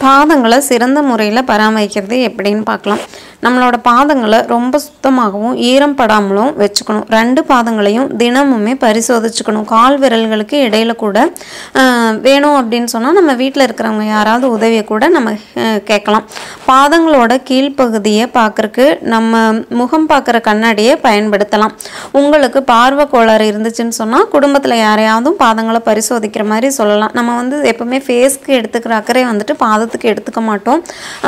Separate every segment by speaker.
Speaker 1: பாதங்களை சிறந்த முறையில் பராமரிக்கிறது எப்படின்னு பார்க்கலாம் நம்மளோட பாதங்களை ரொம்ப சுத்தமாகவும் ஈரம் படாமலும் வச்சுக்கணும் ரெண்டு பாதங்களையும் தினமுமே பரிசோதிச்சுக்கணும் கால் விரல்களுக்கு இடையில கூட ஆஹ், வேணும் அப்படின்னு சொன்னால் நம்ம வீட்டில் இருக்கிறவங்க யாராவது உதவியை கூட நம்ம ஆஹ், கேட்கலாம் பாதங்களோட கீழ்ப்பகுதியை பார்க்கறக்கு நம்ம முகம் பார்க்குற கண்ணாடியை பயன்படுத்தலாம் உங்களுக்கு பார்வை கோளாறு இருந்துச்சுன்னு சொன்னால் குடும்பத்தில் யாரையாவது பாதங்களை பரிசோதிக்கிற மாதிரி சொல்லலாம் நம்ம வந்து எப்பவுமே ஃபேஸ்க்கு எடுத்துக்கிற அக்கறை வந்துட்டு பாதத்துக்கு எடுத்துக்க மாட்டோம்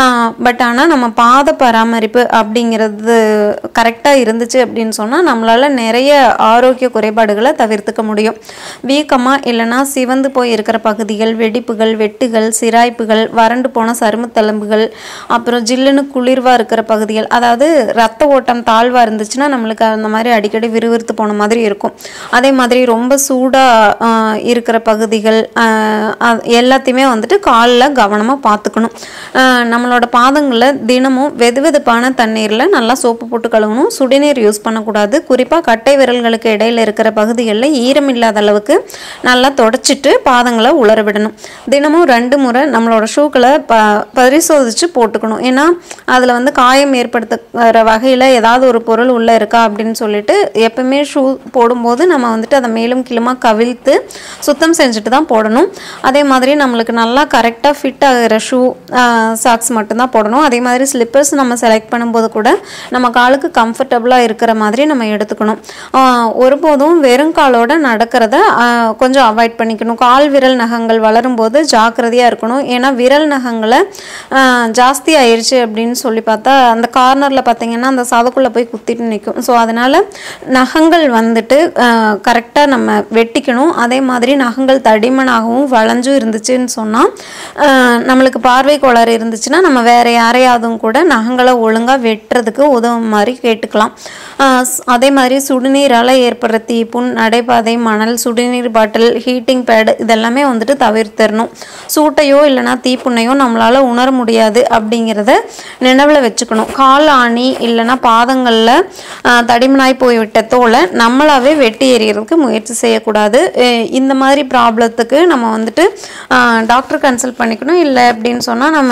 Speaker 1: பட் ஆனால் நம்ம பாத பராமரிப்பு அப்படிங்கிறது கரெக்டாக இருந்துச்சு அப்படின்னு சொன்னால் நம்மளால் நிறைய ஆரோக்கிய குறைபாடுகளை தவிர்த்துக்க முடியும் வீக்கமாக இல்லைன்னா சிவந்து போய் இருக்கிற பகுதிகள் வெடிப்புகள் வெட்டுகள் சிராய்ப்புகள் வறண்டு போன சருமத்தழும்புகள் அப்புறம் ஜில்லுன்னு குளிர்வாக இருக்கிற பகுதிகள் அதாவது ரத்த ஓட்டம் தாழ்வாக இருந்துச்சுன்னா நம்மளுக்கு அந்த மாதிரி அடிக்கடி விறுவிறுத்து போன மாதிரி இருக்கும் அதே மாதிரி ரொம்ப சூடாக இருக்கிற பகுதிகள் ஆஹ் அது எல்லாத்தையுமே வந்துட்டு காலில் கவனமாக பார்த்துக்கணும் ஆஹ் நம்மளோட பாதங்களை தினமும் வெது வெதுப்பான தண்ணீரில் நல்லா சோப்பு போட்டு கழுவணும் சுடுநீர் யூஸ் பண்ணக்கூடாது குறிப்பாக கட்டை விரல்களுக்கு இடையில இருக்கிற பகுதிகளில் ஈரம் இல்லாத அளவுக்கு நல்லா தொடச்சிட்டு பாதங்களை உலர விடணும் தினமும் ரெண்டு முறை நம்மளோட ஷூக்களை ப பரிசோதித்து போட்டுக்கணும் ஏன்னா அதில் வந்து காயம் ஏற்படுத்துகிற வகையில் ஏதாவது ஒரு பொருள் உள்ளே இருக்கா அப்படின்னு சொல்லிட்டு எப்பவுமே ஷூ போடும்போது நம்ம வந்துட்டு அதை மேலும் கீழுமா கவிழ்த்து சுத்தம் செஞ்சுட்டு தான் போடணும் அதே மாதிரி நம்மளுக்கு நல்லா கரெக்டாக ஃபிட் ஆகிற ஷூ சாக்ஸ் மட்டும்தான் போடணும் அதே மாதிரி ஸ்லிப்பர்ஸ் நம்ம செலக்ட் பண்ணும்போது கூட நம்ம காலுக்கு கம்ஃபர்டபுளாக இருக்கிற மாதிரி நம்ம எடுத்துக்கணும் ஆஹ் ஒருபோதும் வெறும் காலோட நடக்கிறத ஆஹ் கொஞ்சம் அவாய்ட் பண்ணிக்கணும் கால் விரல் நகங்கள் வளரும்போது ஜாக்கிரதையாக இருக்கணும் ஏன்னா விரல் நகங்களை ஆஹ் ஜாஸ்தி ஆயிடுச்சு அப்படின்னு சொல்லி பார்த்தா அந்த கார்னரில் பார்த்தீங்கன்னா அந்த சதக்குள்ளே போய் குத்திட்டு நிற்கும் ஸோ அதனால் நகங்கள் வந்துட்டு கரெக்டாக நம்ம வெட்டிக்கணும் அதே மாதிரி நகங்கள் தடிமனாகவும் வளைஞ்சும் இருந்துச்சுன்னு சொன்னால் நம்மளுக்கு பார்வை கோளாறு இருந்துச்சுன்னா நம்ம வேற யாரையாவதும் கூட நகங்களை ஒழுங்காக வெட்டுறதுக்கு உதவும் மாதிரி கேட்டுக்கலாம் ஆஹ் ஸ்- அதே மாதிரி சுடுநீரால் ஏற்படுற தீப்புண் நடைபாதை மணல் சுடுநீர் பாட்டில் ஹீட்டிங் பேடு இதெல்லாமே வந்துட்டு தவிர்த்திடணும் சூட்டையோ இல்லைன்னா தீப்புண்ணையோ நம்மளால் உணர முடியாது அப்படிங்கிறத நினைவில் வச்சுக்கணும் கால் ஆணி இல்லைன்னா பாதங்களில் தடிமனாய் போய்விட்ட தோலை நம்மளாவே வெட்டி எறியறதுக்கு முயற்சி செய்யக்கூடாது அஹ் இந்த மாதிரி ப்ராப்ளத்துக்கு நம்ம வந்துட்டு டாக்டர் கன்சல்ட் பண்ணிக்கணும் இல்லை அப்படின்னு சொன்னால் நம்ம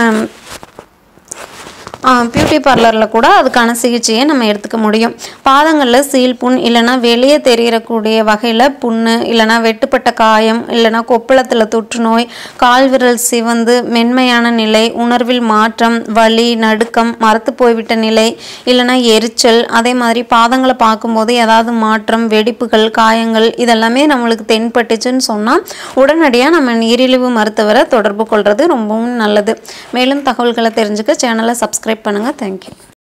Speaker 1: பியூட்டி பார்லரில் கூட அதுக்கான சிகிச்சையை நம்ம எடுத்துக்க முடியும் பாதங்களில் சீல் புண் இல்லைன்னா வெளியே தெரியக்கூடிய வகையில் புண்ணு இல்லைன்னா வெட்டுப்பட்ட காயம் இல்லைன்னா கொப்பளத்தில் தொற்றுநோய் கால் விரல் சிவந்து மென்மையான நிலை உணர்வில் மாற்றம் வலி நடுக்கம் மரத்து போய்விட்ட நிலை இல்லைன்னா எரிச்சல் அதே மாதிரி பாதங்களை பார்க்கும்போது ஏதாவது மாற்றம் வெடிப்புகள் காயங்கள் இதெல்லாமே நம்மளுக்கு தென்பட்டுச்சுன்னு சொன்னால் உடனடியாக நம்ம நீரிழிவு மருத்துவரை தொடர்பு கொள்வது ரொம்பவும் நல்லது மேலும் தகவல்களை தெரிஞ்சுக்க சேனலை சப்ஸ்கிரைப் பண்ணுங்கள் தேங்க்யூ